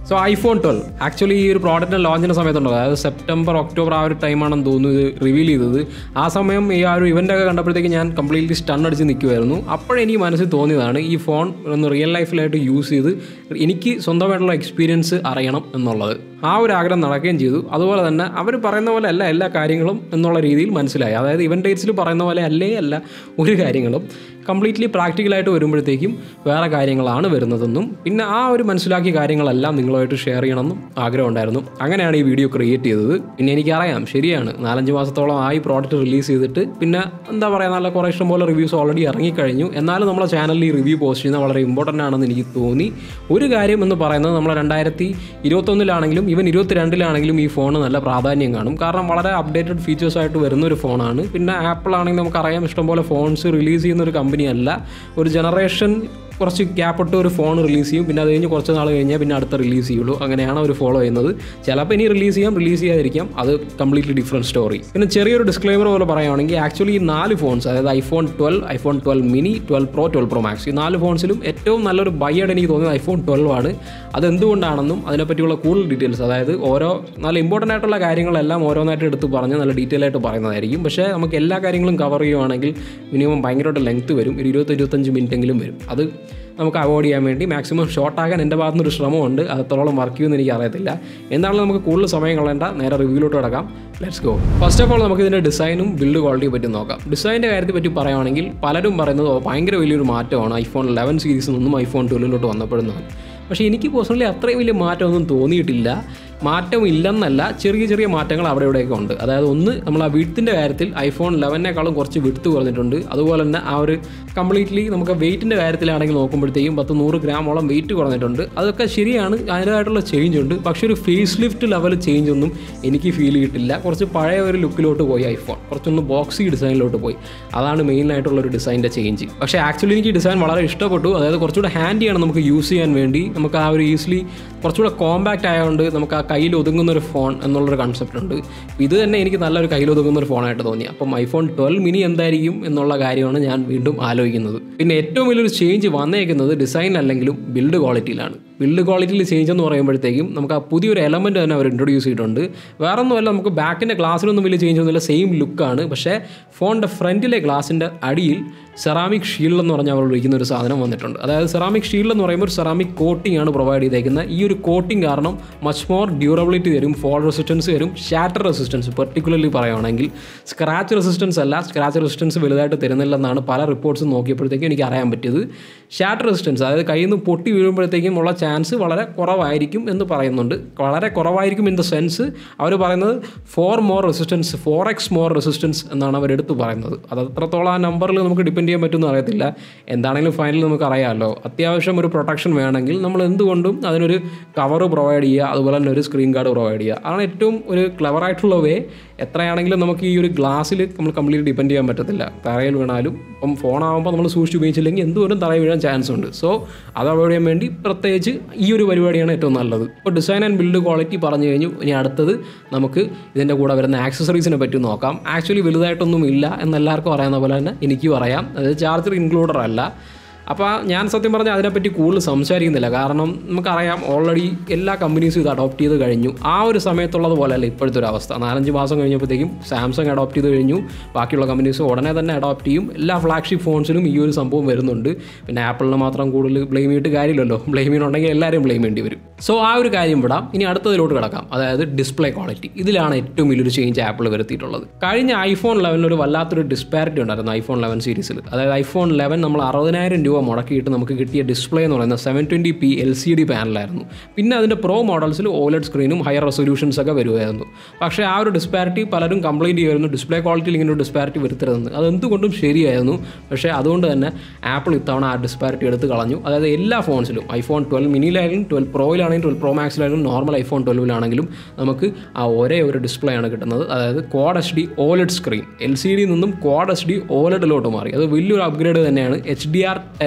so iPhone twelve actually ഈ ഒരു പ്രോഡക്റ്റിൻ്റെ ലോഞ്ചിൻ്റെ സമയത്തുണ്ടോ അതായത് സെപ്റ്റംബർ ഒക്ടോബർ ആ ഒരു ടൈമാണെന്ന് തോന്നുന്നു ഇത് റിവീൽ ചെയ്തത് ആ സമയം ഈ ആ ഒരു ഇവൻ്റൊക്കെ കണ്ടപ്പോഴത്തേക്ക് ഞാൻ കംപ്ലീറ്റ്ലി സ്റ്റൺ അടിച്ച് നിൽക്കുമായിരുന്നു അപ്പോഴെനിക്ക് മനസ്സിൽ തോന്നിയതാണ് ഈ ഫോൺ ഒന്ന് റിയൽ ലൈഫിലായിട്ട് യൂസ് ചെയ്ത് എനിക്ക് സ്വന്തമായിട്ടുള്ള എക്സ്പീരിയൻസ് അറിയണം എന്നുള്ളത് ആ ഒരു ആഗ്രഹം നടക്കുകയും ചെയ്തു അതുപോലെ തന്നെ അവർ പറയുന്ന പോലെ അല്ല എല്ലാ കാര്യങ്ങളും എന്നുള്ള രീതിയിൽ മനസ്സിലായി അതായത് ഇവൻ ഡേറ്റ്സിൽ പറയുന്ന പോലെ അല്ലേ അല്ല ഒരു കാര്യങ്ങളും കംപ്ലീറ്റ്ലി പ്രാക്ടിക്കലായിട്ട് വരുമ്പോഴത്തേക്കും വേറെ കാര്യങ്ങളാണ് വരുന്നതെന്നും പിന്നെ ആ ഒരു മനസ്സിലാക്കിയ കാര്യങ്ങളെല്ലാം നിങ്ങളുമായിട്ട് ഷെയർ ചെയ്യണമെന്നും ആഗ്രഹമുണ്ടായിരുന്നു അങ്ങനെയാണ് ഈ വീഡിയോ ക്രിയേറ്റ് ചെയ്തത് പിന്നെ എനിക്കറിയാം ശരിയാണ് നാലഞ്ച് മാസത്തോളം ആയി പ്രോഡക്റ്റ് റിലീസ് ചെയ്തിട്ട് പിന്നെ എന്താ പറയുക നല്ല കുറേ ഇഷ്ടം പോലെ റിവ്യൂസ് ഓൾറെഡി ഇറങ്ങിക്കഴിഞ്ഞു എന്നാലും നമ്മളെ ചാനലിൽ ഈ റിവ്യൂ പോസ്റ്റ് ചെയ്യുന്നത് വളരെ ഇമ്പോർട്ടൻ്റ് ആണെന്ന് എനിക്ക് തോന്നി ഒരു കാര്യം എന്ന് പറയുന്നത് നമ്മൾ രണ്ടായിരത്തി ഇരുപത്തൊന്നിലാണെങ്കിലും ഈവൻ ഇരുപത്തിരണ്ടിലാണെങ്കിലും ഈ ഫോൺ നല്ല പ്രാധാന്യം കാണും കാരണം വളരെ അപ്ഡേറ്റഡ് ഫീച്ചേഴ്സ് ആയിട്ട് വരുന്ന ഒരു ഫോണാണ് പിന്നെ ആപ്പിൾ ആണെങ്കിൽ നമുക്കറിയാം ഇഷ്ടംപോലെ ഫോൺസ് റിലീസ് ചെയ്യുന്ന ഒരു കമ്പനി അല്ല ഒരു ജനറേഷൻ കുറച്ച് ഗ്യാപ്പിട്ട് ഒരു ഫോൺ റിലീസ് ചെയ്യും പിന്നെ അത് കഴിഞ്ഞ് കുറച്ച് നാൾ കഴിഞ്ഞാൽ പിന്നെ അടുത്ത റിലീസ് ചെയ്യുള്ളൂ അങ്ങനെയാണ് അവർ ഫോളോ ചെയ്യുന്നത് ചിലപ്പോൾ ഇനി റിലീസ് ചെയ്യാം റിലീസ് ചെയ്യാതിരിക്കാം അത് കംപ്ലീറ്റ്ലി ഡിഫറെൻറ്റ് സ്റ്റോറി പിന്നെ ചെറിയൊരു ഡിസ്ക്ലൈമർ പോലെ പറയുകയാണെങ്കിൽ ആക്ച്വലി ഈ നാല് ഫോൺസ് അതായത് iPhone twelve iPhone twelve mini twelve pro twelve pro max ഈ നാല് ഫോൺസിലും ഏറ്റവും നല്ലൊരു ബൈയായിട്ട് എനിക്ക് തോന്നിയത് ഐഫോൺ ട്വൽവ് ആണ് അതെന്തുകൊണ്ടാണെന്നും അതിനെപ്പറ്റിയുള്ള കൂടുതൽ ഡീറ്റെയിൽസ് അതായത് ഓരോ നല്ല ഇമ്പോർട്ടൻ്റ് ആയിട്ടുള്ള കാര്യങ്ങളെല്ലാം ഓരോന്നായിട്ട് എടുത്ത് പറഞ്ഞ് നല്ല ഡീറ്റെയിൽ ആയിട്ട് പറയുന്നതായിരിക്കും പക്ഷേ നമുക്ക് എല്ലാ കാര്യങ്ങളും കവർ ചെയ്യുവാണെങ്കിൽ മിനിമം ഭയങ്കരമായിട്ട് ലെങ്ത് വരും ഒരു ഇരുപത്തി ഇരുപത്തഞ്ച് മിനിറ്റെങ്കിലും വരും അത് നമുക്ക് അവോയ്ഡ് ചെയ്യാൻ വേണ്ടി മാക്സിമം ഷോർട്ടാക്കാൻ എൻ്റെ ഭാഗത്തുനിന്ന് ഒരു ശ്രമമുണ്ട് അത് എത്രത്തോളം വർക്ക് ചെയ്യുമെന്ന് എനിക്ക് അറിയത്തില്ല എന്താണെങ്കിലും നമുക്ക് കൂടുതൽ സമയം കളയേണ്ട നേരെ റിവ്യൂലോട്ട് കിടക്കാം let's go first of all നമുക്ക് ഇതിൻ്റെ ഡിസൈനും ബിൽഡ് ക്വാളിറ്റിയെ പറ്റി നോക്കാം ഡിസൈൻ്റെ കാര്യത്തെ പറ്റി പറയുകയാണെങ്കിൽ പലരും പറയുന്നത് "ഓ, ഭയങ്കര വലിയൊരു മാറ്റമാണ് ഐഫോൺ ലെവൻ സീരീസിൽ നിന്നും ഐഫോൺ ട്വൽവിലോട്ട് വന്നപ്പെടുന്നത് പക്ഷേ എനിക്ക് പേഴ്സണലി അത്രയും വലിയ മാറ്റമൊന്നും തോന്നിയിട്ടില്ല മാറ്റം ഇല്ലെന്നല്ല ചെറിയ ചെറിയ മാറ്റങ്ങൾ അവിടെ ഇവിടെയൊക്കെ ഉണ്ട് അതായത് ഒന്ന് നമ്മൾ ആ വിഡ്ത്തിൻ്റെ കാര്യത്തിൽ ഐഫോൺ ലെവനേക്കാളും കുറച്ച് വിഡ്ത്ത് കുറഞ്ഞിട്ടുണ്ട് അതുപോലെ തന്നെ ആ ഒരു കംപ്ലീറ്റ്ലി നമുക്ക് വെയിറ്റിൻ്റെ കാര്യത്തിലാണെങ്കിൽ നോക്കുമ്പോഴത്തേക്കും പത്ത് നൂറ് ഗ്രാമോളം വെയിറ്റ് കുറഞ്ഞിട്ടുണ്ട് അതൊക്കെ ശരിയാണ് അതിൻ്റേതായിട്ടുള്ള ചേഞ്ച് ഉണ്ട് പക്ഷേ ഒരു ഫേസ് ലിഫ്റ്റ് ലെവൽ ചേഞ്ച് ഒന്നും എനിക്ക് ഫീൽ ചെയ്തിട്ടില്ല കുറച്ച് പഴയ ഒരു ലുക്കിലോട്ട് പോയി ഐഫോൺ കുറച്ചൊന്ന് ബോക്സി ഡിസൈനിലോട്ട് പോയി അതാണ് മെയിനായിട്ടുള്ള ഒരു ഡിസൈൻ്റെ ചേഞ്ച് പക്ഷേ ആക്ച്വലി എനിക്ക് ഡിസൈൻ വളരെ ഇഷ്ടപ്പെട്ടു അതായത് കുറച്ചുകൂടെ ഹാൻഡിയാണ് നമുക്ക് യൂസ് ചെയ്യാൻ വേണ്ടി നമുക്ക് ആ ഒരു ഈസിലി കുറച്ചുകൂടെ കോമ്പാക്റ്റ് ആയതുകൊണ്ട് നമുക്ക് ആ കയ്യിൽ ഒതുങ്ങുന്ന ഒരു ഫോൺ എന്നുള്ളൊരു കൺസെപ്റ്റ് ഉണ്ട് ഇത് തന്നെ എനിക്ക് നല്ലൊരു കയ്യിൽ ഒതുങ്ങുന്ന ഒരു ഫോണായിട്ട് തോന്നി അപ്പം ഐഫോൺ ട്വൽവ് മിനി എന്തായിരിക്കും എന്നുള്ള കാര്യമാണ് ഞാൻ വീണ്ടും ആലോചിക്കുന്നത് പിന്നെ ഏറ്റവും വലിയൊരു ചേഞ്ച് വന്നേക്കുന്നത് ഡിസൈൻ അല്ലെങ്കിലും ബിൽഡ് ക്വാളിറ്റിയിലാണ് ബിൽഡ് ക്വാളിറ്റിയിൽ ചേഞ്ച് എന്ന് പറയുമ്പോഴത്തേക്കും നമുക്ക് ആ പുതിയൊരു എലമെൻറ്റ് തന്നെ അവർ ഇൻട്രൊഡ്യൂസ് ചെയ്തിട്ടുണ്ട് വേറെ ഒന്നുമല്ല നമുക്ക് ബാക്കിൻ്റെ ഗ്ലാസ്സിലൊന്നും വലിയ ചേഞ്ച് ഒന്നുമില്ല സെയിം ലുക്കാണ് പക്ഷേ ഫോണിൻ്റെ ഫ്രണ്ടിലെ ഗ്ലാസിൻ്റെ അടിയിൽ സെറാമിക് ഷീൽഡ് എന്ന് പറഞ്ഞാൽ അവർ വിളിക്കുന്ന ഒരു സാധനം വന്നിട്ടുണ്ട് അതായത് സെറാമിക് ഷീൽഡ് എന്ന് പറയുമ്പോൾ ഒരു സെറാമിക് കോട്ടിംഗ് ആണ് പ്രൊവൈഡ് ചെയ്തേക്കുന്നത് ഈ ഒരു കോട്ടിംഗ് കാരണം മച്ച് മോർ ഡ്യൂറബിലിറ്റി തരും ഫോൾ റെസിസ്റ്റൻസ് തരും ഷാറ്റർ റെസിസ്റ്റൻസ് പെർട്ടിക്കുലർലി പറയുകയാണെങ്കിൽ സ്ക്രാച്ച് റെസിസ്റ്റൻസ് അല്ല സ്ക്രാച്ച് റെസിസ്റ്റൻസ് വലുതായിട്ട് തരുന്നില്ലെന്നാണ് പല റിപ്പോർട്ട്സും നോക്കിയപ്പോഴത്തേക്കും എനിക്ക് അറിയാൻ പറ്റിയത് ഷാറ്റർ റെസിസ്റ്റൻസ് അതായത് കയ്യിൽ നിന്ന് പൊട്ടി വീഴുമ്പോഴത്തേക്കും ഉള്ള ചാൻസ് വളരെ കുറവായിരിക്കും എന്ന് പറയുന്നുണ്ട് വളരെ കുറവായിരിക്കും ഇൻ ദ സെൻസ് അവർ പറയുന്നത് four more resistance four x more resistance എന്നാണ് അവർ എടുത്ത് പറയുന്നത് അത് അത്രത്തോളം ആ നമ്പറിൽ നമുക്ക് ഡിപ്പെൻഡ് ചെയ്യാൻ പറ്റുമെന്ന് അറിയത്തില്ല എന്താണെങ്കിലും ഫൈനൽ നമുക്ക് അറിയാമല്ലോ അത്യാവശ്യം ഒരു പ്രൊട്ടക്ഷൻ വേണമെങ്കിൽ നമ്മൾ എന്തുകൊണ്ടും അതിനൊരു കവർ പ്രൊവൈഡ് ചെയ്യുക അതുപോലെ തന്നെ ഒരു സ്ക്രീൻ ഗാർഡ് പ്രൊവൈഡ് ചെയ്യുക അതാണ് ഏറ്റവും ഒരു ക്ലവർ ആയിട്ടുള്ള വേ എത്രയാണെങ്കിലും നമുക്ക് ഈ ഒരു ഗ്ലാസ്സിൽ നമ്മൾ കംപ്ലീറ്റ് ഡിപ്പെൻഡ് ചെയ്യാൻ പറ്റത്തില്ല തറയിൽ വീണാലും ഇപ്പം ഫോണാകുമ്പോൾ നമ്മൾ സൂക്ഷിച്ച് ഉപയോഗിച്ചില്ലെങ്കിൽ എന്തുകൊണ്ടും തറയിൽ വീഴാൻ ചാൻസ് ഉണ്ട് സോ അത് അവോയ്ഡ് ചെയ്യാൻ വേണ്ടി പ്രത്യേകിച്ച് ഈ ഒരു പരിപാടിയാണ് ഏറ്റവും നല്ലത് ഇപ്പോൾ ഡിസൈൻ ആൻഡ് ബിൽഡ് ക്വാളിറ്റി പറഞ്ഞു കഴിഞ്ഞു ഇനി അടുത്തത് നമുക്ക് ഇതിൻ്റെ കൂടെ വരുന്ന ആക്സസറീസിനെ പറ്റി നോക്കാം ആക്ച്വലി വലുതായിട്ടൊന്നും ഇല്ല എന്നെല്ലാവർക്കും അറിയാവുന്ന പോലെ തന്നെ എനിക്കും അറിയാം അതായത് ചാർജർ ഇൻക്ലൂഡർ അല്ല അപ്പോൾ ഞാൻ സത്യം പറഞ്ഞാൽ അതിനെപ്പറ്റി കൂടുതൽ സംസാരിക്കുന്നില്ല കാരണം നമുക്കറിയാം ഓൾറെഡി എല്ലാ കമ്പനീസും ഇത് അഡോപ്റ്റ് ചെയ്ത് കഴിഞ്ഞു ആ ഒരു സമയത്തുള്ളത് പോലെയല്ല ഇപ്പോഴത്തെ ഒരു അവസ്ഥ നാലഞ്ച് മാസം കഴിഞ്ഞപ്പോഴത്തേക്കും സാംസങ് അഡോപ്റ്റ് ചെയ്ത് കഴിഞ്ഞു ബാക്കിയുള്ള കമ്പനീസ് ഉടനെ തന്നെ അഡോപ്റ്റ് ചെയ്യും എല്ലാ ഫ്ലാഗ്ഷിപ്പ് ഫോൺസിലും ഈ ഒരു സംഭവം വരുന്നുണ്ട് പിന്നെ ആപ്പിളിനെ മാത്രം കൂടുതൽ ബ്ലെയിം ചെയ്തിട്ട് കാര്യമില്ലല്ലോ ബ്ലെയിം ചെയ്യുന്നുണ്ടെങ്കിൽ എല്ലാവരും ബ്ലെയിം ചെയ്യേണ്ടി വരും സോ ആ ഒരു കാര്യം വിടാം ഇനി അടുത്തതിലോട്ട് കിടക്കാം അതായത് ഡിസ്പ്ലേ ക്വാളിറ്റി ഇതിലാണ് ഏറ്റവും വലിയൊരു ചേഞ്ച് ആപ്പിൾ വരുത്തിയിട്ടുള്ളത് കഴിഞ്ഞ ഐഫോൺ ലെവനിൽ ഒരു വല്ലാത്തൊരു ഡിസ്പാരിറ്റി ഉണ്ടായിരുന്നു ഐഫോൺ ലെവൻ സീരീസിൽ അതായത് ഐഫോൺ ലെവൻ നമ്മൾ അറുപതിനായിരം രൂപ മുടക്കിയിട്ട് നമുക്ക് കിട്ടിയ ഡിസ്പ്ലേ എന്ന് പറയുന്നത് seven twenty P L C D പാനലായിരുന്നു പിന്നെ അതിൻ്റെ പ്രോ മോഡൽസിൽ ഓലഡ് സ്ക്രീനും ഹയർ റെസൊല്യൂഷൻസ് ഒക്കെ വരുമായിരുന്നു പക്ഷേ ആ ഒരു ഡിസ്പാരിറ്റി പലരും കംപ്ലൈൻറ്റ് ചെയ്യുമായിരുന്നു ഡിസ്പ്ലേ ക്വാളിറ്റിയിൽ ഇങ്ങനെ ഒരു ഡിസ്പാരിറ്റി വരുത്തരുതെന്ന് അത് എന്തുകൊണ്ടും ശരിയായിരുന്നു പക്ഷേ അതുകൊണ്ട് തന്നെ ആപ്പിൾ ഇത്തവണ ആ ഡിസ്പാരിറ്റി എടുത്ത് കളഞ്ഞു അതായത് എല്ലാ ഫോൺസിലും ഐഫോൺ ട്വൽവ് മിനിയിലായാലും ട്വൽവ് പ്രോയിലാണെങ്കിലും ട്വൽവ് പ്രോ മാക്സിലായാലും നോർമൽ ഐഫോൺ ട്വൽവിലാണെങ്കിലും നമുക്ക് ആ ഒരേ ഒരു ഡിസ്പ്ലേ ആണ് കിട്ടുന്നത് അതായത് quad H D OLED screen L C ഡിയിൽ നിന്നും ക്വാഡ് എച്ച് ഡി ഓലഡിലോട്ട് മാറി അത് വലിയൊരു അപ്ഗ്രേഡ് തന്നെയാണ് H D R ten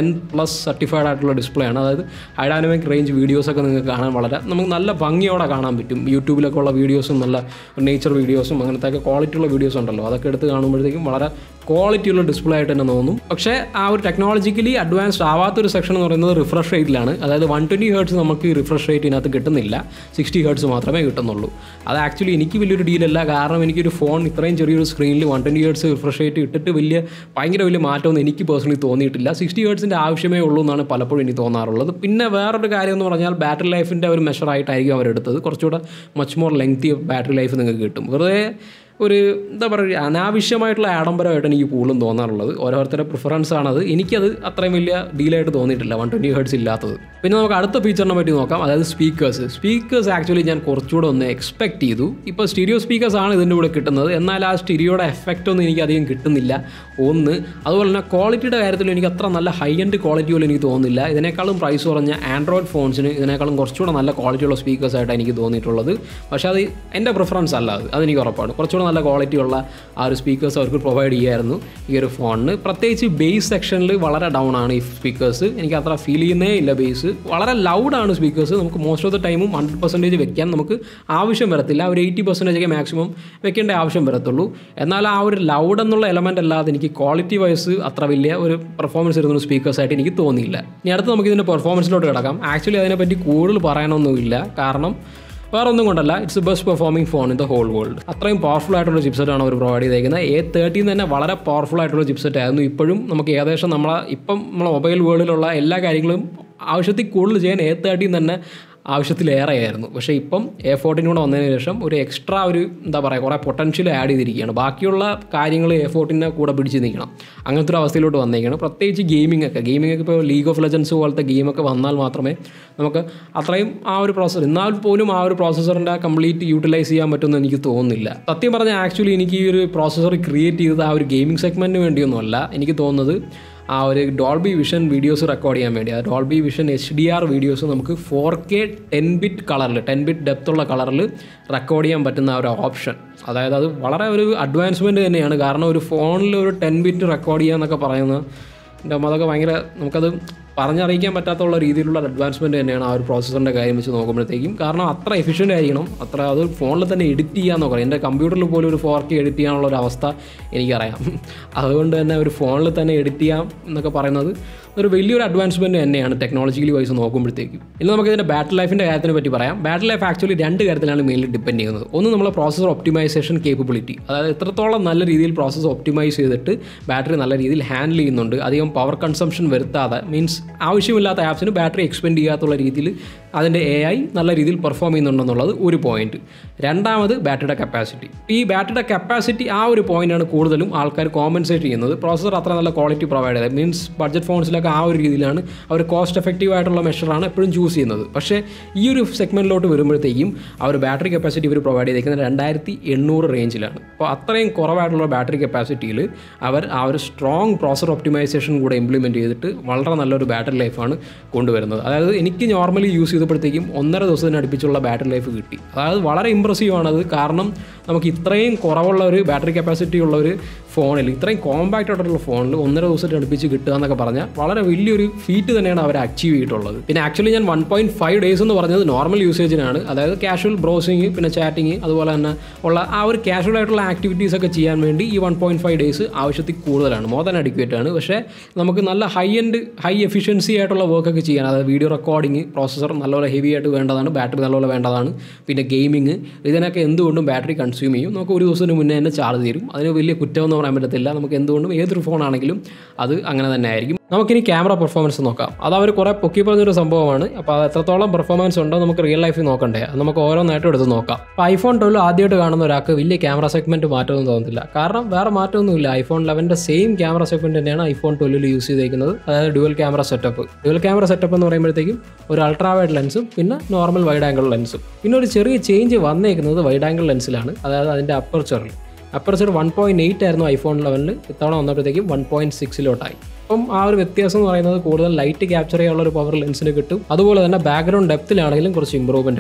ten plus certified ആയിട്ടുള്ള ഡിസ്പ്ലേ ആണ് അതായത് ഹൈഡാനമിക് റേഞ്ച് വീഡിയോസൊക്കെ നിങ്ങൾക്ക് കാണാൻ വളരെ നമുക്ക് നല്ല ഭംഗിയോടെ കാണാൻ പറ്റും യൂട്യൂബിലൊക്കെ ഉള്ള വീഡിയോസും നല്ല നേച്ചർ വീഡിയോസും അങ്ങനത്തെ ഒക്കെ ക്വാളിറ്റി ഉള്ള വീഡിയോസ് ഉണ്ടല്ലോ അതൊക്കെ എടുത്ത് കാണുമ്പോഴത്തേക്കും വളരെ ക്വാളിറ്റി ഉള്ള ഡിസ്പ്ലേ ആയിട്ട് തന്നെ തോന്നും പക്ഷേ ആ ഒരു ടെക്നോളജിക്കലി അഡ്വാൻസ്ഡ് ആവാത്തൊരു സെക്ഷൻ എന്ന് പറയുന്നത് റിഫ്രഷ് റേറ്റിലാണ് അതായത് വൺ ട്വൻറ്റി ഹേർട്സ് നമുക്ക് റിഫ്രഷ് റേറ്റ് ഇതിനകത്ത് കിട്ടുന്നില്ല സിക്സ്റ്റി ഹേർട്സ് മാത്രമേ കിട്ടുന്നുള്ളൂ അത് ആക്ച്വലി എനിക്ക് വലിയൊരു ഡീലല്ല കാരണം എനിക്കൊരു ഫോൺ ഇത്രയും ചെറിയൊരു സ്ക്രീനിൽ one twenty hertz refresh rate ഇട്ടിട്ട് വലിയ ഭയങ്കര വലിയ മാറ്റമൊന്നും എനിക്ക് പേഴ്സണലി തോന്നിയിട്ടില്ല സിക്സ്റ്റി ഹേർട്സിൻ്റെ ആവശ്യമേ ഉള്ളൂ എന്നാണ് പലപ്പോഴും എനിക്ക് തോന്നാറുള്ളത് പിന്നെ വേറൊരു കാര്യം എന്ന് പറഞ്ഞാൽ ബാറ്ററി ലൈഫിൻ്റെ ഒരു മെഷറായിട്ടായിരിക്കും അവരെടുത്തത് കുറച്ചുകൂടെ much more lengthy battery life നിങ്ങൾക്ക് കിട്ടും വെറുതെ ഒരു എന്താ പറയുക അനാവശ്യമായിട്ടുള്ള ആഡംബരമായിട്ട് എനിക്ക് കൂടുതലും തോന്നാറുള്ളത് ഓരോരുത്തരുടെ പ്രിഫറൻസ് ആണത് എനിക്കത് അത്രയും വലിയ ഡീലായിട്ട് തോന്നിയിട്ടില്ല വൺ ട്വൻറ്റി ഹേർട്സ് ഇല്ലാത്തത് പിന്നെ നമുക്ക് അടുത്ത ഫീച്ചറിനെ പറ്റി നോക്കാം അതായത് സ്പീക്കേഴ്സ് സ്പീക്കേഴ്സ് ആക്ച്വലി ഞാൻ കുറച്ചുകൂടെ ഒന്ന് എക്സ്പെക്ട് ചെയ്തു ഇപ്പോൾ സ്റ്റീരിയോ സ്പീക്കേഴ്സ് ആണ് ഇതിൻ്റെ കൂടെ കിട്ടുന്നത് എന്നാൽ ആ സ്റ്റീരിയോയുടെ എഫക്റ്റ് ഒന്നും എനിക്ക് അധികം കിട്ടുന്നില്ല ഒന്ന് അതുപോലെ തന്നെ ക്വാളിറ്റിയുടെ കാര്യത്തിൽ എനിക്ക് അത്ര നല്ല ഹൈ എൻഡ് ക്വാളിറ്റി പോലും എനിക്ക് തോന്നുന്നില്ല ഇതിനേക്കാളും പ്രൈസ് കുറഞ്ഞ ആൻഡ്രോയിഡ് ഫോൺസിന് ഇതിനേക്കാളും കുറച്ചുകൂടെ നല്ല ക്വാളിറ്റിയുള്ള സ്പീക്കേഴ്സ് ആയിട്ടാണ് എനിക്ക് തോന്നിയിട്ടുള്ളത് പക്ഷേ അത് എൻ്റെ പ്രിഫറൻസ് അല്ല അത് അതെനിക്ക് ഉറപ്പാണ് കുറച്ചുകൂടെ നല്ല ക്വാളിറ്റിയുള്ള ആ ഒരു സ്പീക്കേഴ്സ് അവർക്ക് പ്രൊവൈഡ് ചെയ്യായിരുന്നു ഈ ഒരു ഫോണിന് പ്രത്യേകിച്ച് ബേസ് സെക്ഷനിൽ വളരെ ഡൗൺ ആണ് ഈ സ്പീക്കേഴ്സ് എനിക്ക് അത്ര ഫീൽ ചെയ്യുന്നേ ഇല്ല ബേസ് വളരെ ലൗഡാണ് സ്പീക്കേഴ്സ് നമുക്ക് മോസ്റ്റ് ഓഫ് ദ ടൈമും ഹൺഡ്രഡ് പെർസെൻറ്റേജ് വെക്കാൻ നമുക്ക് ആവശ്യം വരത്തില്ല ഒരു എയ്റ്റി പെർസെൻറ്റേജ് ഒക്കെ മാക്സിമം വെക്കേണ്ട ആവശ്യം വരത്തുള്ളൂ എന്നാൽ ആ ഒരു ലൗഡ് എന്നുള്ള എലമെൻ്റ് അല്ലാതെ എനിക്ക് ക്വാളിറ്റി വൈസ് അത്ര വലിയ ഒരു പെർഫോമൻസ് ഇരുന്ന സ്പീക്കേഴ്സ് ആയിട്ട് എനിക്ക് തോന്നിയില്ല ഇനി അടുത്ത് നമുക്ക് ഇതിൻ്റെ പെർഫോമൻസിലോട്ട് കിടക്കാം ആക്ച്വലി അതിനെപ്പറ്റി കൂടുതൽ പറയാനൊന്നുമില്ല കാരണം വേറെ ഒന്നും കൊണ്ടല്ല it's best performing phone in the whole world അത്രയും പവർഫുൾ ആയിട്ടുള്ള ചിപ്സെറ്റ് ആണ് അവർ പ്രൊവൈഡ് ചെയ്തേക്കുന്നത് എ തേർട്ടീൻ തന്നെ വളരെ പവർഫുൾ ആയിട്ടുള്ള ചിപ്സെറ്റ് ആയിരുന്നു ഇപ്പോഴും നമുക്ക് ഏകദേശം നമ്മളെ ഇപ്പം നമ്മളെ മൊബൈൽ വേൾഡിലുള്ള എല്ലാ കാര്യങ്ങളും ആവശ്യത്തിൽ കൂടുതൽ ചെയ്യാൻ എ തേർട്ടീൻ തന്നെ ആവശ്യത്തിലേറെയായിരുന്നു പക്ഷേ ഇപ്പം എ ഫോർട്ടീൻ കൂടെ വന്നതിന് ശേഷം ഒരു എക്സ്ട്രാ ഒരു എന്താ പറയുക കുറേ പൊട്ടൻഷ്യൽ ആഡ് ചെയ്തിരിക്കുകയാണ് ബാക്കിയുള്ള കാര്യങ്ങൾ എ ഫോർട്ടീനെ കൂടെ പിടിച്ച് നിൽക്കണം അങ്ങനത്തെ ഒരു അവസ്ഥയിലോട്ട് വന്നേക്കാണ് പ്രത്യേകിച്ച് ഗെയിമിംഗ് ഒക്കെ ഗെയിമിംഗ് ഒക്കെ ഇപ്പോൾ ലീഗ് ഓഫ് ലെജൻസ് പോലത്തെ ഗെയിമൊക്കെ വന്നാൽ മാത്രമേ നമുക്ക് അത്രയും ആ ഒരു പ്രോസസ്സർ എന്നാൽ പോലും ആ ഒരു പ്രോസസ്സറിൻ്റെ കംപ്ലീറ്റ് യൂട്ടിലൈസ് ചെയ്യാൻ പറ്റുമെന്ന് എനിക്ക് തോന്നുന്നില്ല സത്യം പറഞ്ഞാൽ ആക്ച്വലി എനിക്ക് ഈ ഒരു പ്രോസസ്സർ ക്രിയേറ്റ് ചെയ്തത് ആ ഒരു ഗെയിമിംഗ് സെഗ്മെൻറ്റിന് വേണ്ടിയൊന്നുമല്ല എനിക്ക് തോന്നുന്നത് ആ ഒരു ഡോൾബി വിഷൻ വീഡിയോസ് റെക്കോർഡ് ചെയ്യാൻ വേണ്ടി ആ Dolby vision H D R videos നമുക്ക് ഫോർ കെ ടെൻ ബിറ്റ് കളറിൽ ടെൻ ബിറ്റ് ഡെപ്ത് ഉള്ള കളറിൽ റെക്കോർഡ് ചെയ്യാൻ പറ്റുന്ന ആ ഒരു ഓപ്ഷൻ അതായത് അത് വളരെ ഒരു അഡ്വാൻസ്മെൻറ്റ് തന്നെയാണ് കാരണം ഒരു ഫോണിൽ ഒരു ടെൻ ബിറ്റ് റെക്കോർഡ് ചെയ്യുക എന്നൊക്കെ പറയുന്നത് എൻ്റെ അമ്മ അതൊക്കെ ഭയങ്കര നമുക്കത് പറഞ്ഞറിയിക്കാൻ പറ്റാത്തുള്ള രീതിയിലുള്ള അഡ്വാൻസ്മെൻറ്റ് തന്നെയാണ് ആ ഒരു പ്രോസസ്സറിൻ്റെ കാര്യം വെച്ച് നോക്കുമ്പോഴത്തേക്കും കാരണം അത്ര എഫിഷ്യൻ്റ് ആയിരിക്കണം അത്ര അത് ഫോണിൽ തന്നെ എഡിറ്റ് ചെയ്യാമെന്നൊക്കെ പറയും എൻ്റെ കമ്പ്യൂട്ടറിൽ പോലും ഒരു ഫോർ കെ എഡിറ്റ് ചെയ്യാനുള്ള ഒരു അവസ്ഥ എനിക്കറിയാം അതുകൊണ്ട് തന്നെ ഒരു ഫോണിൽ തന്നെ എഡിറ്റ് ചെയ്യാം എന്നൊക്കെ പറയുന്നത് ഒരു വലിയൊരു അഡ്വാൻസ്മെൻറ്റ് തന്നെയാണ് ടെക്നോളജിക്കലി വൈസ് നോക്കുമ്പോഴത്തേക്കും ഇനി നമുക്ക് ഇതിൻ്റെ ബാറ്ററി ലൈഫിൻ്റെ കാര്യത്തിനെ പറ്റി പറയാം ബാറ്ററി ലൈഫ് ആക്ച്വലി രണ്ട് കാര്യത്തിലാണ് മെയിൻലി ഡിപ്പെൻഡ് ചെയ്യുന്നത് ഒന്ന് നമ്മളെ പ്രോസസ്സർ ഒപ്റ്റിമൈസേഷൻ കേപ്പബിലിറ്റി അതായത് എത്രത്തോളം നല്ല രീതിയിൽ പ്രോസസ്സ് ഒപ്റ്റിമൈസ് ചെയ്തിട്ട് ബാറ്ററി നല്ല രീതിയിൽ ഹാൻഡിൽ ചെയ്യുന്നുണ്ട് അധികം പവർ കൺസംഷൻ വരുത്താതെ മീൻസ് ആവശ്യമില്ലാത്ത ആപ്സിന് ബാറ്ററി എക്സ്പെൻഡ് ചെയ്യാത്തുള്ള രീതിയിൽ അതിൻ്റെ എ ഐ നല്ല രീതിയിൽ പെർഫോം ചെയ്യുന്നുണ്ടെന്നുള്ളത് ഒരു പോയിന്റ് രണ്ടാമത് ബാറ്ററിയുടെ കപ്പാസിറ്റി ഈ ബാറ്ററിയുടെ കപ്പാസിറ്റി ആ ഒരു പോയിന്റാണ് കൂടുതലും ആൾക്കാർ കോമ്പൻസേറ്റ് ചെയ്യുന്നത് പ്രോസസ്സർ അത്ര നല്ല ക്വാളിറ്റി പ്രൊവൈഡ് ചെയ്തത് മീൻസ് ബഡ്ജറ്റ് ഫോൺസിലൊക്കെ ആ ഒരു രീതിയിലാണ് അവർ കോസ്റ്റ് എഫക്റ്റീവ് ആയിട്ടുള്ള മെഷറാണ് എപ്പോഴും ചൂസ് ചെയ്യുന്നത് പക്ഷേ ഈ ഒരു സെഗ്മെൻറ്റിലോട്ട് വരുമ്പോഴത്തേക്കും അവർ ബാറ്ററി കപ്പാസിറ്റി ഇവർ പ്രൊവൈഡ് ചെയ്തേക്കുന്നത് രണ്ടായിരത്തി എണ്ണൂറ് റേഞ്ചിലാണ് അപ്പോൾ അത്രയും കുറവായിട്ടുള്ള ബാറ്ററി കപ്പാസിറ്റിയിൽ അവർ ആ ഒരു സ്ട്രോങ് പ്രോസർ ഒപ്റ്റിമൈസേഷൻ കൂടെ ഇംപ്ലിമെൻറ്റ് ചെയ്തിട്ട് വളരെ നല്ലൊരു ബാറ്ററി ലൈഫാണ് കൊണ്ടുവരുന്നത് അതായത് എനിക്ക് നോർമലി യൂസ് ചെയ്തപ്പോഴത്തേക്കും ഒന്നര ദിവസത്തിന് അടുപ്പിച്ചുള്ള ബാറ്ററി ലൈഫ് കിട്ടി അതായത് വളരെ ഇമ്പ്രസീവ് ആണത് കാരണം നമുക്ക് ഇത്രയും കുറവുള്ള ഒരു ബാറ്ററി കപ്പാസിറ്റി ഉള്ള ഒരു ഫോണിൽ ഇത്രയും കോമ്പാക്റ്റ് ആയിട്ടുള്ള ഫോണിൽ ഒന്നര ദിവസത്തിന് അടുപ്പിച്ച് കിട്ടുക എന്നൊക്കെ പറഞ്ഞാൽ വളരെ വലിയൊരു ഫീറ്റ് തന്നെയാണ് അവർ അച്ചീവ് ചെയ്തിട്ടുള്ളത് പിന്നെ ആക്ച്വലി ഞാൻ വൺ പോയിൻറ്റ് ഫൈവ് ഡേയ്സ് എന്ന് പറഞ്ഞത് നോർമൽ യൂസേജിനാണ് അതായത് കാഷ്വൽ ബ്രൗസിങ് പിന്നെ ചാറ്റിങ് അതുപോലെ തന്നെ ഉള്ള ആ ഒരു കാഷ്വൽ ആയിട്ടുള്ള ആക്ടിവിറ്റീസ് ഒക്കെ ചെയ്യാൻ വേണ്ടി ഈ വൺ പോയിൻറ്റ് ഫൈവ് ഡേയ്സ് ആവശ്യത്തിൽ കൂടുതലാണ് മോർ ദാൻ അഡിക്വേറ്റ് ആണ് പക്ഷേ നമുക്ക് നല്ല ഹൈ എൻഡ് ഹൈ എഫിഷ്യൻസി ആയിട്ടുള്ള വർക്കൊക്കെ ചെയ്യാൻ അതായത് വീഡിയോ റെക്കോർഡിങ് പ്രോസസ്സർ നല്ലപോലെ ഹെവി ആയിട്ട് വേണ്ടതാണ് ബാറ്ററി നല്ലപോലെ വേണ്ടതാണ് പിന്നെ ഗെയിമിങ് ഇതിനൊക്കെ എന്തുകൊണ്ടും ബാറ്ററി കൺസ്യൂം ചെയ്യും നമുക്ക് ഒരു ദിവസത്തിന് മുന്നേ തന്നെ ചാർജ് തീരും അതിന് വലിയ കുറ്റമെന്ന് പറയാൻ പറ്റത്തില്ല നമുക്ക് എന്തുകൊണ്ടും ഏതൊരു ഫോണാണെങ്കിലും അത് അങ്ങനെ തന്നെ ആയിരിക്കും നമുക്കിനി ക്യാമറ പെർഫോമൻസ് നോക്കാം അത് അവർ കുറേ പൊക്കി പറഞ്ഞൊരു സംഭവമാണ് അപ്പോൾ അത് എത്രത്തോളം പെർഫോമൻസ് ഉണ്ടോ നമുക്ക് റിയൽ ലൈഫിൽ നോക്കണ്ടേ അത് നമുക്ക് ഓരോന്നായിട്ടും എടുത്ത് നോക്കാം അപ്പോൾ ഐഫോൺ ട്വൽവ് ആദ്യമായിട്ട് കാണുന്ന ഒരാൾക്ക് വലിയ ക്യാമറ സെഗ്മെൻറ്റ് മാറ്റമൊന്നും തോന്നുന്നില്ല കാരണം വേറെ മാറ്റമൊന്നുമില്ല ഐഫോൺ ലെവൻ്റെ സെയിം ക്യാമറ സെഗ്മെൻറ്റ് തന്നെയാണ് ഐഫോൺ ട്വൽവിൽ യൂസ് ചെയ്തേക്കുന്നത് അതായത് dual camera setup dual camera setup എന്ന് പറയുമ്പോഴത്തേക്കും ഒരു അൾട്രാ വൈഡ് ലെൻസും പിന്നെ നോർമൽ വൈഡ് ആംഗിൾ ലെൻസും പിന്നെ ഒരു ചെറിയ ചേഞ്ച് വന്നേക്കുന്നത് വൈഡ് ആംഗിൾ ലെൻസിലാണ് അതായത് അതിൻ്റെ അപ്പർച്ചറിൽ അപ്പർച്ചർ വൺ പോയിൻറ്റ് എയ്റ്റ് ആയിരുന്നു ഐഫോൺ ലെവലിൽ ഇത്തവണ വന്നപ്പോഴത്തേക്കും വൺ പോയിൻറ്റ് സിക്സിലോട്ടായി അപ്പം ആ ഒരു വ്യത്യാസം എന്ന് പറയുന്നത് കൂടുതൽ ലൈറ്റ് ക്യാപ്ചർ ചെയ്യാനുള്ള ഒരു പവർ ലെൻസിന് കിട്ടും അതുപോലെ തന്നെ ബാക്ക്ഗ്രൗണ്ട് ഡെപ്തിലാണെങ്കിലും കുറച്ച് ഇമ്പ്രൂവ്മെൻറ്റ് കാണും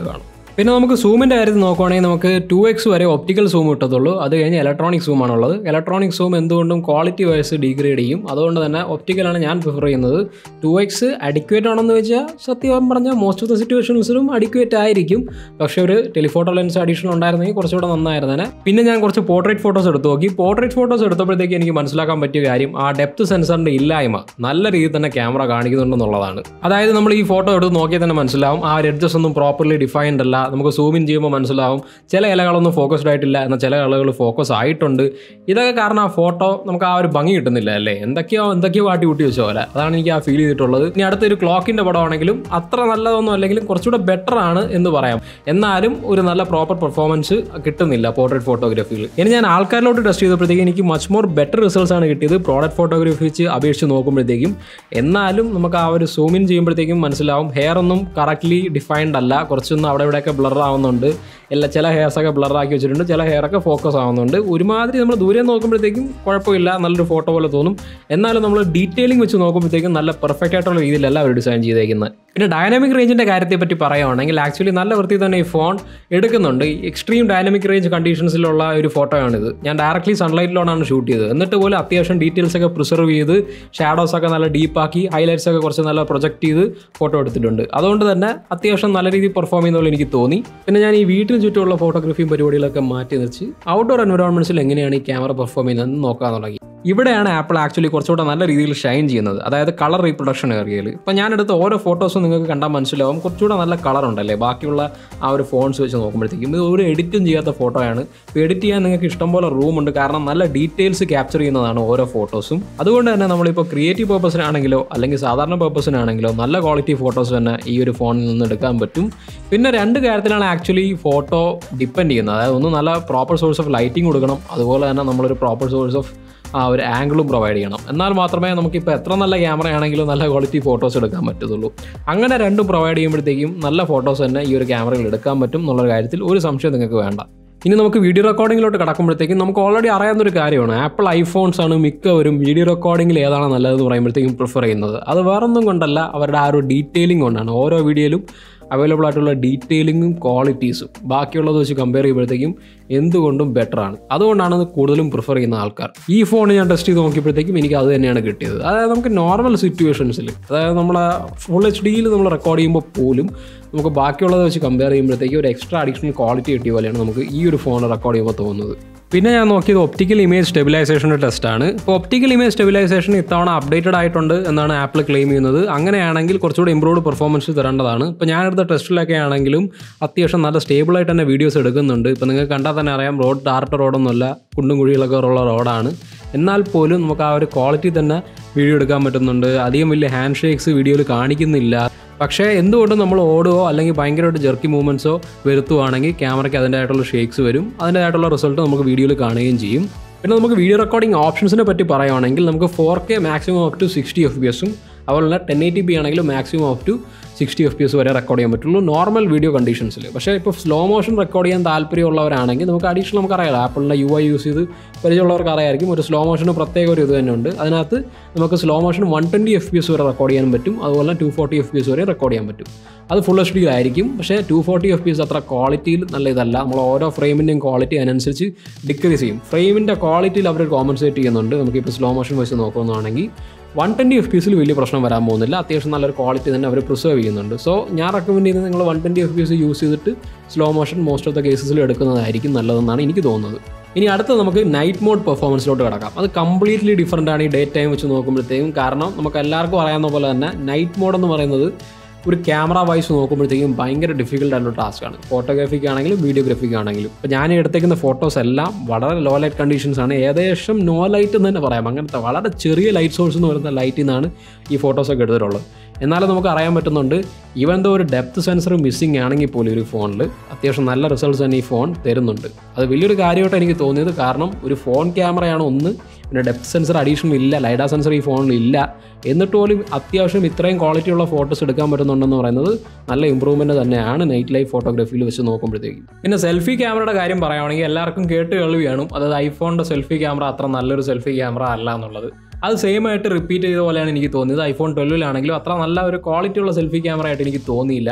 പിന്നെ നമുക്ക് സൂമിൻ്റെ കാര്യത്തിൽ നോക്കുവാണെങ്കിൽ നമുക്ക് ടു എക്സ് വരെ ഒപ്റ്റിക്കൽ സൂം കിട്ടത്തുള്ളൂ അത് കഴിഞ്ഞ് ഇലക്ട്രോണിക് സൂം ആണുള്ളത് ഇലക്ട്രോണിക് സൂം എന്തുകൊണ്ടും ക്വാളിറ്റി വൈസ് ഡിഗ്രേഡ് ചെയ്യും അതുകൊണ്ട് തന്നെ ഒപ്റ്റിക്കലാണ് ഞാൻ പ്രിഫർ ചെയ്യുന്നത് ടു എക്സ് അഡിക്വേറ്റ് ആണെന്ന് വെച്ചാൽ സത്യം പറഞ്ഞാൽ മോസ്റ്റ് ഓഫ് ദ സിറ്റുവേഷൻസിലും അഡിക്വേറ്റ് ആയിരിക്കും പക്ഷേ ഒരു ടെലിഫോട്ടോ ലെൻസ് അഡീഷണൽ ഉണ്ടായിരുന്നെങ്കിൽ കുറച്ചുകൂടെ നന്നായിരുന്നേനെ പിന്നെ ഞാൻ കുറച്ച് പോർട്രേറ്റ് ഫോട്ടോസ് എടുത്ത് നോക്കി പോർട്രേറ്റ് ഫോട്ടോസ് എടുത്തപ്പോഴത്തേക്ക് എനിക്ക് മനസ്സിലാക്കാൻ പറ്റിയ കാര്യം ആ ഡെപ്ത് സെൻസറിൻ്റെ ഇല്ലായ്മ നല്ല രീതിയിൽ തന്നെ ക്യാമറ കാണിക്കുന്നുണ്ടെന്നുള്ളതാണ് അതായത് നമ്മൾ ഈ ഫോട്ടോ എടുത്ത് നോക്കിയാൽ തന്നെ മനസ്സിലാവും ആ എഡ്ജസ് ഒന്നും പ്രോപ്പർലി ഡിഫൈൻഡ് അല്ല നമുക്ക് സൂം ഇൻ ചെയ്യുമ്പോൾ മനസ്സിലാവും ചില ഇലകളൊന്നും ഫോക്കസ്ഡ് ആയിട്ടില്ല എന്നാൽ ചില ഇലകൾ ഫോക്കസ് ആയിട്ടുണ്ട് ഇതൊക്കെ കാരണം ആ ഫോട്ടോ നമുക്ക് ആ ഒരു ഭംഗി കിട്ടുന്നില്ല അല്ലേ എന്തൊക്കെയോ എന്തൊക്കെയോ കാട്ടി കൂട്ടി വെച്ച പോലെ അതാണ് എനിക്ക് ആ ഫീൽ ചെയ്തിട്ടുള്ളത് ഇനി അടുത്തൊരു ക്ലോക്കിൻ്റെ പടമാണെങ്കിലും അത്ര നല്ലതൊന്നും അല്ലെങ്കിലും കുറച്ചുകൂടെ ബെറ്റർ ആണ് എന്ന് പറയാം എന്നാലും ഒരു നല്ല പ്രോപ്പർ പെർഫോമൻസ് കിട്ടുന്നില്ല പോർട്രേറ്റ് ഫോട്ടോഗ്രാഫിയിൽ ഇനി ഞാൻ ആൾക്കാരിലോട്ട് ടെസ്റ്റ് ചെയ്തപ്പോഴത്തേക്കും എനിക്ക് മച്ച് മോർ ബെറ്റർ റിസൾട്ട്സ് ആണ് കിട്ടിയത് പ്രോഡക്റ്റ് ഫോട്ടോഗ്രാഫി വെച്ച് അപേക്ഷിച്ച് നോക്കുമ്പോഴത്തേക്കും എന്നാലും നമുക്ക് ആ ഒരു സൂം ഇൻ ചെയ്യുമ്പോഴത്തേക്കും മനസ്സിലാവും ഹെയർ ഒന്നും കറക്റ്റ്ലി ഡിഫൈൻഡ് അല്ല കുറച്ചൊന്നും അവിടെ ഇവിടെയൊക്കെ ബ്ലർ ആവുന്നുണ്ട് എല്ലാ ചില ഹെയർസ് ഒക്കെ ബ്ലർ ആക്കി വെച്ചിട്ടുണ്ട് ചില ഹെയർ ഒക്കെ ഫോക്കസ് ആവുന്നുണ്ട് ഒരുമാതിരി നമ്മൾ ദൂരെ നോക്കുമ്പോഴത്തേക്കും കുഴപ്പമില്ല നല്ലൊരു ഫോട്ടോ പോലെ തോന്നും എന്നാലും നമ്മൾ ഡീറ്റെയിലിംഗ് വെച്ച് നോക്കുമ്പോഴത്തേക്കും നല്ല പെർഫെക്റ്റ് ആയിട്ടുള്ള രീതിയിലല്ല അവർ ഡിസൈൻ ചെയ്തേക്കുന്നത് പിന്നെ ഡൈനാമിക് റേഞ്ചിൻ്റെ കാര്യത്തെ പറ്റി പറയുകയാണെങ്കിൽ ആക്ച്വലി നല്ല വൃത്തി തന്നെ ഈ ഫോൺ എടുക്കുന്നുണ്ട് എക്സ്ട്രീം ഡൈനാമിക് റേഞ്ച് കണ്ടീഷൻസിലുള്ള ഒരു ഫോട്ടോയാണിത് ഞാൻ ഡയറക്റ്റ്ലി സൺലൈറ്റിലോടാണ് ഷൂട്ട് ചെയ്തത് എന്നിട്ട് പോലും അത്യാവശ്യം ഡീറ്റെയിൽസ് ഒക്കെ പ്രിസർവ് ചെയ്ത് ഷാഡോസ് ഒക്കെ നല്ല ഡീപ്പാക്കി ഹൈലൈറ്റ്സ് ഒക്കെ കുറച്ച് നല്ല പ്രൊജക്റ്റ് ചെയ്ത് ഫോട്ടോ എടുത്തിട്ടുണ്ട് അതുകൊണ്ട് തന്നെ അത്യാവശ്യം നല്ല രീതിയിൽ പെർഫോം ചെയ്യുന്ന പോലെ എനിക്ക് തോന്നി പിന്നെ ഞാൻ ഈ വീട്ടിന് ചുറ്റുമുള്ള ഫോട്ടോഗ്രാഫിയും പരിപാടികളൊക്കെ മാറ്റി നിർച്ച് ഔട്ട്ഡോർ എൻവയോൺമെൻറ്റ്സിൽ എങ്ങനെയാണ് ഈ ക്യാമറ പെർഫോം ചെയ്യുന്നത് നോക്കാൻ തുടങ്ങി ഇവിടെയാണ് ആപ്പിൾ ആക്ച്വലി കുറച്ചുകൂടെ നല്ല രീതിയിൽ ഷൈൻ ചെയ്യുന്നത് അതായത് കളർ റീപ്രൊഡക്ഷൻ ഏരിയയിൽ ഇപ്പം ഞാനെടുത്ത ഓരോ ഫോട്ടോസും നിങ്ങൾക്ക് കണ്ടാൽ മനസ്സിലാവും കുറച്ചുകൂടെ നല്ല കളർ ഉണ്ടല്ലേ ബാക്കിയുള്ള ആ ഒരു ഫോൺസ് വെച്ച് നോക്കുമ്പോഴത്തേക്കും ഇത് ഒരു എഡിറ്റും ചെയ്യാത്ത ഫോട്ടോയാണ് ഇപ്പോൾ എഡിറ്റ് ചെയ്യാൻ നിങ്ങൾക്ക് ഇഷ്ടംപോലെ റൂം ഉണ്ട് കാരണം നല്ല ഡീറ്റെയിൽസ് ക്യാപ്ചർ ചെയ്യുന്നതാണ് ഓരോ ഫോട്ടോസും അതുകൊണ്ട് തന്നെ നമ്മളിപ്പോൾ ക്രിയേറ്റീവ് പർപ്പസിനാണെങ്കിലോ അല്ലെങ്കിൽ സാധാരണ പർപ്പസിനാണെങ്കിലോ നല്ല ക്വാളിറ്റി ഫോട്ടോസ് തന്നെ ഈ ഒരു ഫോണിൽ നിന്ന് എടുക്കാൻ പറ്റും പിന്നെ രണ്ട് കാര്യത്തിലാണ് ആക്ച്വലി ഫോട്ടോ ഡിപ്പെൻഡ് ചെയ്യുന്നത് അതായത് ഒന്ന് നല്ല പ്രോപ്പർ സോഴ്സ് ഓഫ് ലൈറ്റിംഗ് കൊടുക്കണം അതുപോലെ തന്നെ നമ്മളൊരു പ്രോപ്പർ സോഴ്സ് ഓഫ് ആ ഒരു ആംഗിളും പ്രൊവൈഡ് ചെയ്യണം എന്നാൽ മാത്രമേ നമുക്കിപ്പോൾ എത്ര നല്ല ക്യാമറ ആണെങ്കിലും നല്ല ക്വാളിറ്റി ഫോട്ടോസ് എടുക്കാൻ പറ്റത്തുള്ളൂ അങ്ങനെ രണ്ടും പ്രൊവൈഡ് ചെയ്യുമ്പോഴത്തേക്കും നല്ല ഫോട്ടോസ് തന്നെ ഈ ഒരു ക്യാമറയിൽ എടുക്കാൻ പറ്റും എന്നുള്ള കാര്യത്തിൽ ഒരു സംശയം നിങ്ങൾക്ക് വേണ്ട ഇനി നമുക്ക് വീഡിയോ റെക്കോർഡിങ്ങിലോട്ട് കടക്കുമ്പോഴത്തേക്കും നമുക്ക് ഓൾറെഡി അറിയാവുന്ന ഒരു കാര്യമാണ് ആപ്പിൾ ഐഫോൺസ് ആണ് മിക്കവരും വീഡിയോ റെക്കോർഡിങ്ങിൽ ഏതാണ് നല്ലതെന്ന് പറയുമ്പോഴത്തേക്കും പ്രിഫർ ചെയ്യുന്നത് അത് വേറൊന്നും കൊണ്ടല്ല അവരുടെ ആ ഒരു ഡീറ്റെയിലിംഗ് കൊണ്ടാണ് ഓരോ വീഡിയോയിലും അവൈലബിൾ ആയിട്ടുള്ള ഡീറ്റെയിലിങ്ങും ക്വാളിറ്റീസും ബാക്കിയുള്ളത് വെച്ച് കമ്പയർ ചെയ്യുമ്പോഴത്തേക്കും എന്തുകൊണ്ടും ബെറ്റർ ആണ് അതുകൊണ്ടാണ് അത് കൂടുതലും പ്രിഫർ ചെയ്യുന്ന ആൾക്കാർ ഈ ഫോൺ ഞാൻ ടെസ്റ്റ് ചെയ്ത് നോക്കിയപ്പോഴത്തേക്കും എനിക്ക് അത് തന്നെയാണ് കിട്ടിയത് അതായത് നമുക്ക് നോർമൽ സിറ്റുവേഷൻസിൽ അതായത് നമ്മളെ ഫുൾ എച്ച് ഡിയിൽ നമ്മൾ റെക്കോർഡ് ചെയ്യുമ്പോൾ പോലും നമുക്ക് ബാക്കിയുള്ളത് വെച്ച് കമ്പയർ ചെയ്യുമ്പോഴത്തേക്കും ഒരു എക്സ്ട്രാ അഡീഷണൽ ക്വാളിറ്റി കിട്ടിയ പോലെയാണ് നമുക്ക് ഈ ഒരു ഫോൺ റെക്കോർഡ് ചെയ്യുമ്പോൾ തോന്നുന്നത് പിന്നെ ഞാൻ നോക്കിയത് ഒപ്റ്റിക്കൽ ഇമേജ് സ്റ്റെബിലൈസേഷൻ്റെ ടെസ്റ്റാണ് ഇപ്പോൾ ഒപ്റ്റിക്കൽ ഇമേജ് സ്റ്റെബിലൈസേഷൻ ഇത്തവണ അപ്ഡേറ്റഡ് ആയിട്ടുണ്ട് എന്നാണ് ആപ്പിൾ ക്ലെയിം ചെയ്യുന്നത് അങ്ങനെയാണെങ്കിൽ കുറച്ചുകൂടി ഇമ്പ്രൂവ്ഡ് പെർഫോമൻസ് തരേണ്ടതാണ് ഇപ്പോൾ ഞാനെടുത്ത ടെസ്റ്റിലൊക്കെ ആണെങ്കിലും അത്യാവശ്യം നല്ല സ്റ്റേബിളായിട്ട് തന്നെ വീഡിയോസ് എടുക്കുന്നുണ്ട് ഇപ്പോൾ നിങ്ങൾക്ക് കണ്ടാൽ തന്നെ അറിയാം റോഡ് ടാർട്ട റോഡൊന്നുമല്ല കുണ്ടും കുഴികളൊക്കെ ഉള്ള റോഡാണ് എന്നാൽ പോലും നമുക്ക് ആ ഒരു ക്വാളിറ്റി തന്നെ വീഡിയോ എടുക്കാൻ പറ്റുന്നുണ്ട് അധികം വലിയ ഹാൻഡ് ഷേക്സ് വീഡിയോയിൽ കാണിക്കുന്നില്ല പക്ഷേ എന്തുകൊണ്ടും നമ്മൾ ഓടുകയോ അല്ലെങ്കിൽ ഭയങ്കരമായിട്ട് ജെർക്കി മൂവ്മെൻറ്റ്സോ വരുത്തുവാണെങ്കിൽ ക്യാമറയ്ക്ക് അതിൻ്റെതായിട്ടുള്ള ഷേക്സ് വരും അതിൻ്റെതായിട്ടുള്ള റിസൾട്ട് നമുക്ക് വീഡിയോയിൽ കാണുകയും ചെയ്യും പിന്നെ നമുക്ക് വീഡിയോ റെക്കോർഡിംഗ് ഓപ്ഷൻസിനെ പറ്റി പറയുവാണെങ്കിൽ നമുക്ക് four K maximum up to sixty F P എസും അതുപോലെ തന്നെ ടെൻ എയ്റ്റി ബി ആണെങ്കിലും maximum up to sixty F P S വരെ റെക്കോർഡ് ചെയ്യാൻ പറ്റുള്ളൂ നോർമൽ വീഡിയോ കണ്ടീഷൻസിൽ പക്ഷേ ഇപ്പോൾ സ്ലോ മോഷൻ റെക്കോർഡ് ചെയ്യാൻ താല്പര്യമുള്ളവരാണെങ്കിൽ നമുക്ക് അഡീഷണൽ നമുക്ക് അറിയാം ആപ്പിളിൻ്റെ യു ഐ യൂസ് ചെയ്ത് പരിചയമുള്ളവർക്ക് അറിയായിരിക്കും ഒരു സ്ലോ മോഷന് പ്രത്യേക ഒരു ഇത് തന്നെ ഉണ്ട് അതിനകത്ത് നമുക്ക് slow motion one twenty F P S വരെ റെക്കോർഡ് ചെയ്യാൻ പറ്റും അതുപോലെ two forty F P S വരെ റെക്കോർഡ് ചെയ്യാൻ പറ്റും അത് ഫുൾ എച്ച് ഡിയിലായിരിക്കും പക്ഷേ two forty F P S അത്ര ക്വാളിറ്റിയിൽ നല്ല ഇതല്ല നമ്മൾ ഓരോ ഫ്രെയിമിൻ്റെയും ക്വാളിറ്റി അതിനനുസരിച്ച് ഡിക്രീസ് ചെയ്യും ഫ്രെയിമിൻ്റെ ക്വാളിറ്റിയിൽ അവർ കോമ്പൻസേറ്റ് ചെയ്യുന്നുണ്ട് നമുക്കിപ്പോൾ സ്ലോ മോഷൻ വെച്ച് നോക്കുകയാണെങ്കിൽ വൺ ട്വൻറ്റി എഫ് പി എസിൽ വലിയ പ്രശ്നം വരാൻ പോകുന്നില്ല അത്യാവശ്യം നല്ലൊരു ക്വാളിറ്റി തന്നെ അവർ പ്രിസർവ് ചെയ്യുന്നുണ്ട് സോ ഞാൻ റെക്കമെൻഡ് ചെയ്യുന്നത് നിങ്ങൾ one twenty F P S use ചെയ്തിട്ട് slow motion most of the കേസസിൽ എടുക്കുന്നതായിരിക്കും നല്ലതെന്നാണ് എനിക്ക് തോന്നുന്നത് ഇനി അടുത്ത നമുക്ക് നൈറ്റ് മോഡ് പെർഫോമൻസിലോട്ട് കിടക്കാം അത് കംപ്ലീറ്റ്ലി ഡിഫറൻ്റ് ആണ് ഈ ഡേ ടൈം വെച്ച് നോക്കുമ്പോഴത്തേക്കും കാരണം നമുക്ക് എല്ലാവർക്കും അറിയാവുന്ന പോലെ തന്നെ നൈറ്റ് മോഡ് എന്ന് പറയുന്നത് ഒരു ക്യാമറ വൈസ് നോക്കുമ്പോഴത്തേക്കും ഭയങ്കര ഡിഫിക്കൽട്ട് ആയിട്ടുള്ള ടാസ്ക്കാണ് ഫോട്ടോഗ്രാഫിക്ക് ആണെങ്കിലും വീഡിയോഗ്രാഫിക്ക് ആണെങ്കിലും ഇപ്പോൾ ഞാൻ എടുത്തേക്കുന്ന ഫോട്ടോസ് എല്ലാം വളരെ ലോ ലൈറ്റ് കണ്ടീഷൻസ് ആണ് ഏകദേശം നോ ലൈറ്റ് എന്ന് തന്നെ പറയാം അങ്ങനത്തെ വളരെ ചെറിയ ലൈറ്റ് സോഴ്സ് എന്ന് പറയുന്ന ലൈറ്റിൽ നിന്നാണ് ഈ ഫോട്ടോസൊക്കെ എടുത്തിട്ടുള്ളത് എന്നാലും നമുക്ക് അറിയാൻ പറ്റുന്നുണ്ട് ഈവൻ ദോ ഒരു ഡെപ്ത് സെൻസർ മിസ്സിംഗ് ആണെങ്കിൽ പോലും ഒരു ഫോണിൽ അത്യാവശ്യം നല്ല റിസൾട്ട്സ് തന്നെ ഈ ഫോൺ തരുന്നുണ്ട് അത് വലിയൊരു കാര്യമായിട്ട് എനിക്ക് തോന്നിയത് കാരണം ഒരു ഫോൺ ക്യാമറയാണ് ഒന്ന് പിന്നെ ഡെപ്ത് സെൻസർ അഡീഷണൽ ഇല്ല ലൈഡാ സെൻസർ ഈ ഫോണിൽ ഇല്ല എന്നിട്ട് പോലും അത്യാവശ്യം ഇത്രയും ക്വാളിറ്റി ഉള്ള ഫോട്ടോസ് എടുക്കാൻ പറ്റുന്നുണ്ടെന്ന് പറയുന്നത് നല്ല ഇമ്പ്രൂവ്മെൻറ്റ് തന്നെയാണ് നൈറ്റ് ലൈഫ് ഫോട്ടോഗ്രാഫിയിൽ വെച്ച് നോക്കുമ്പോഴത്തേക്കും പിന്നെ സെൽഫി ക്യാമറയുടെ കാര്യം പറയുകയാണെങ്കിൽ എല്ലാവർക്കും കേട്ട് കേൾവിയാണ് അതായത് ഐഫോണിൻ്റെ സെൽഫി ക്യാമറ അത്ര നല്ലൊരു സെൽഫി ക്യാമറ അല്ല എന്നുള്ളത് അത് സെയിം ആയിട്ട് റിപ്പീറ്റ് ചെയ്ത പോലെയാണ് എനിക്ക് തോന്നിയത് ഐഫോൺ ട്വൽവിലാണെങ്കിലും അത്ര നല്ല ഒരു ക്വാളിറ്റി ഉള്ള സെൽഫി ക്യാമറ ആയിട്ട് എനിക്ക് തോന്നിയില്ല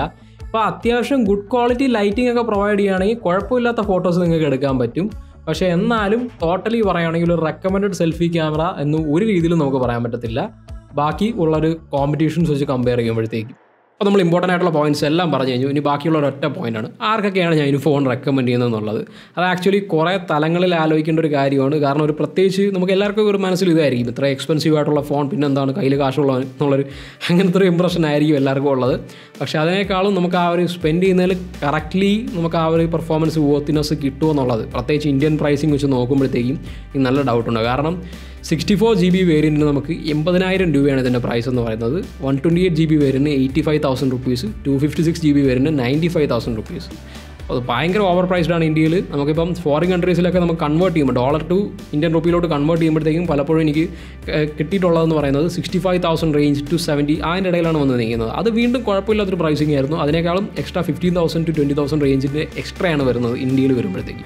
അപ്പോൾ അത്യാവശ്യം ഗുഡ് ക്വാളിറ്റി ലൈറ്റിംഗ് ഒക്കെ പ്രൊവൈഡ് ചെയ്യുകയാണെങ്കിൽ കുഴപ്പമില്ലാത്ത ഫോട്ടോസ് നിങ്ങൾക്ക് എടുക്കാൻ പറ്റും പക്ഷേ എന്നാലും ടോട്ടലി പറയുകയാണെങ്കിൽ ഒരു റെക്കമെൻഡഡ് സെൽഫി ക്യാമറ എന്ന് ഒരു രീതിയിലും നമുക്ക് പറയാൻ പറ്റത്തില്ല ബാക്കി ഉള്ളൊരു കോമ്പറ്റീഷൻസ് വെച്ച് കമ്പയർ ചെയ്യുമ്പോഴത്തേക്കും അപ്പോൾ നമ്മൾ ഇമ്പോർട്ടൻ്റ് ആയിട്ടുള്ള പോയിന്റ്സ് എല്ലാം പറഞ്ഞു കഴിഞ്ഞു ഇനി ബാക്കിയുള്ള ഒരൊറ്റ പോയിന്റാണ് ആർക്കൊക്കെയാണ് ഞാൻ ഇനി ഫോൺ റെക്കമെൻഡ് ചെയ്യുന്നത് എന്നുള്ളത് അത് ആക്ച്വലി കുറേ തലങ്ങളിൽ ആലോചിക്കേണ്ട ഒരു കാര്യമാണ് കാരണം ഒരു പ്രത്യേകിച്ച് നമുക്ക് എല്ലാവർക്കും ഒരു മനസ്സിൽ ഇതായിരിക്കും ഇത്ര എക്സ്പെൻസീവ് ആയിട്ടുള്ള ഫോൺ പിന്നെ എന്താണ് കയ്യിൽ കാശുള്ള എന്നുള്ളൊരു അങ്ങനത്തെ ഒരു ഇമ്പ്രഷൻ ആയിരിക്കും എല്ലാവർക്കും ഉള്ളത് പക്ഷേ അതിനേക്കാളും നമുക്ക് ആ ഒരു സ്പെൻഡ് ചെയ്യുന്നതിൽ കറക്റ്റ്ലി നമുക്ക് ആ ഒരു പെർഫോമൻസ് വോത്തിനെസ് കിട്ടുമോ എന്നുള്ളത് പ്രത്യേകിച്ച് ഇന്ത്യൻ പ്രൈസിങ് വെച്ച് നോക്കുമ്പോഴത്തേക്കും ഈ നല്ല ഡൗട്ടുണ്ട് കാരണം സിക്സ്റ്റി ഫോർ ജി ബി വേരിയൻറ്റിന് നമുക്ക് എൺപതിനായിരം രൂപയാണ് ഇതിൻ്റെ പ്രൈസ് എന്ന് പറയുന്നത് one twenty eight G B variant eighty five thousand rupees two fifty six G B variant ninety five thousand rupees അത് ഭയങ്കര ഓവർ പ്രൈസ്ഡ് ആണ് ഇന്ത്യയിൽ നമുക്കിപ്പം ഫോറിൻ കൺട്രീസിലൊക്കെ നമുക്ക് കൺവേർട്ട് ചെയ്യുമ്പോൾ ഡോളർ ടു ഇന്ത്യൻ റുപ്പിയിലോട്ട് കൺവേർട്ട് ചെയ്യുമ്പോഴത്തേക്കും പലപ്പോഴും എനിക്ക് ഏഹ്, കിട്ടിയിട്ടുള്ളതെന്ന് പറയുന്നത് sixty five thousand range to seventy അതിൻ്റെ ഇടയിലാണ് വന്ന് നിൽക്കുന്നത് അത് വീണ്ടും കുഴപ്പമില്ലാത്തൊരു പ്രൈസിംഗ് ആയിരുന്നു അതിനേക്കാളും extra fifteen thousand to twenty thousand റേഞ്ചിൻ്റെ എക്സ്ട്രാ ആണ് വരുന്നത് ഇന്ത്യയിൽ വരുമ്പോഴത്തേക്കും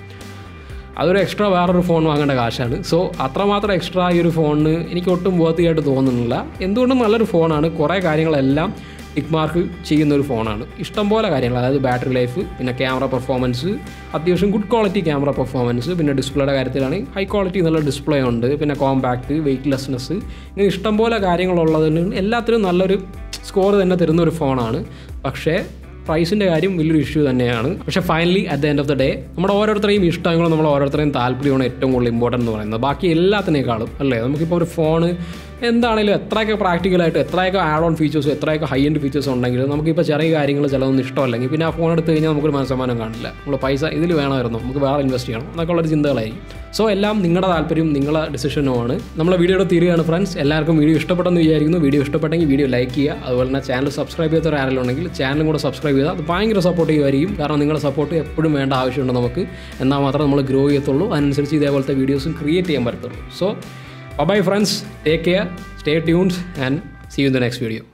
അതൊരു എക്സ്ട്രാ വേറൊരു ഫോൺ വാങ്ങേണ്ട കാശാണ് സോ അത്രമാത്രം എക്സ്ട്രാ ഈ ഒരു ഫോണിന് എനിക്ക് ഒട്ടും ബോധ്യമായിട്ട് തോന്നുന്നില്ല എന്തുകൊണ്ടും നല്ലൊരു ഫോണാണ് കുറേ കാര്യങ്ങളെല്ലാം ടിക്ക് മാർക്ക് ചെയ്യുന്ന ഒരു ഫോണാണ് ഇഷ്ടംപോലെ കാര്യങ്ങൾ അതായത് ബാറ്ററി ലൈഫ് പിന്നെ ക്യാമറ പെർഫോമൻസ് അത്യാവശ്യം ഗുഡ് ക്വാളിറ്റി ക്യാമറ പെർഫോമൻസ് പിന്നെ ഡിസ്പ്ലേയുടെ കാര്യത്തിലാണെങ്കിൽ ഹൈ ക്വാളിറ്റി നല്ല ഡിസ്പ്ലേ ഉണ്ട് പിന്നെ കോമ്പാക്റ്റ് വെയ്റ്റ്ലെസ്നെസ് ഇങ്ങനെ ഇഷ്ടംപോലെ കാര്യങ്ങളുള്ളതിന് എല്ലാത്തിനും നല്ലൊരു സ്കോർ തന്നെ തരുന്ന ഒരു ഫോണാണ് പക്ഷേ പ്രൈസിൻ്റെ കാര്യം വലിയൊരു ഇഷ്യൂ തന്നെയാണ് പക്ഷേ finally at the end of the day നമ്മുടെ ഓരോരുത്തരെയും ഇഷ്ടങ്ങളും നമ്മൾ ഓരോരുത്തരെയും താല്പര്യമാണ് ഏറ്റവും കൂടുതൽ ഇമ്പോർട്ടൻ്റ് എന്ന് പറയുന്നത് ബാക്കി എല്ലാത്തിനേക്കാളും അല്ലേ നമുക്കിപ്പോൾ ഒരു ഫോണ് എന്താണെങ്കിലും എത്രയൊക്കെ പ്രാക്ടിക്കലായിട്ട് എത്രയൊക്കെ ആഡ് ഓൺ ഫീച്ചേഴ്സും എത്രയൊക്കെ ഹൈ എൻഡ് ഫീച്ചേഴ്സ് ഉണ്ടെങ്കിലും നമുക്കിപ്പോൾ ചെറിയ കാര്യങ്ങൾ ചിലതൊന്നും ഇഷ്ടമല്ലെങ്കിൽ പിന്നെ ആ ഫോൺ എടുത്ത് കഴിഞ്ഞാൽ നമുക്കൊരു മനസ്സമാനം കാണില്ല നമ്മൾ പൈസ ഇതിൽ വേണമായിരുന്നു നമുക്ക് വേറെ ഇൻവെസ്റ്റ് ചെയ്യണം എന്നൊക്കെ ഉള്ളൊരു ചിന്തകളായിരിക്കും സോ എല്ലാം നിങ്ങളുടെ താല്പര്യം നിങ്ങളുടെ ഡിസിഷനുമാണ് നമ്മളെ വീഡിയോയുടെ തീരുകയാണ് ഫ്രണ്ട്സ് എല്ലാവർക്കും വീഡിയോ ഇഷ്ടപ്പെട്ടെന്ന് വിചാരിക്കുന്നു വീഡിയോ ഇഷ്ടപ്പെട്ടെങ്കിൽ വീഡിയോ ലൈക്ക് ചെയ്യുക അതുപോലെ തന്നെ ചാനൽ സബ്സ്ക്രൈബ് ചെയ്യാത്തവർ ആരെങ്കിലും ഉണ്ടെങ്കിൽ ചാനലും കൂടെ സബ്സ്ക്രൈബ് ചെയ്താൽ അത് ഭയങ്കര സപ്പോർട്ട് ചെയ്യുമായിരിക്കും കാരണം നിങ്ങളുടെ സപ്പോർട്ട് എപ്പോഴും വേണ്ട ആവശ്യമുണ്ട് നമുക്ക് എന്നാൽ മാത്രമേ നമ്മൾ ഗ്രോ ചെയ്യത്തുള്ളൂ അതിനനുസരിച്ച് ഇതേപോലത്തെ വീഡിയോസും ക്രിയേറ്റ് ചെയ്യാൻ പറ്റത്തുള്ളൂ so bye friends take care stay tunes and see you in the next video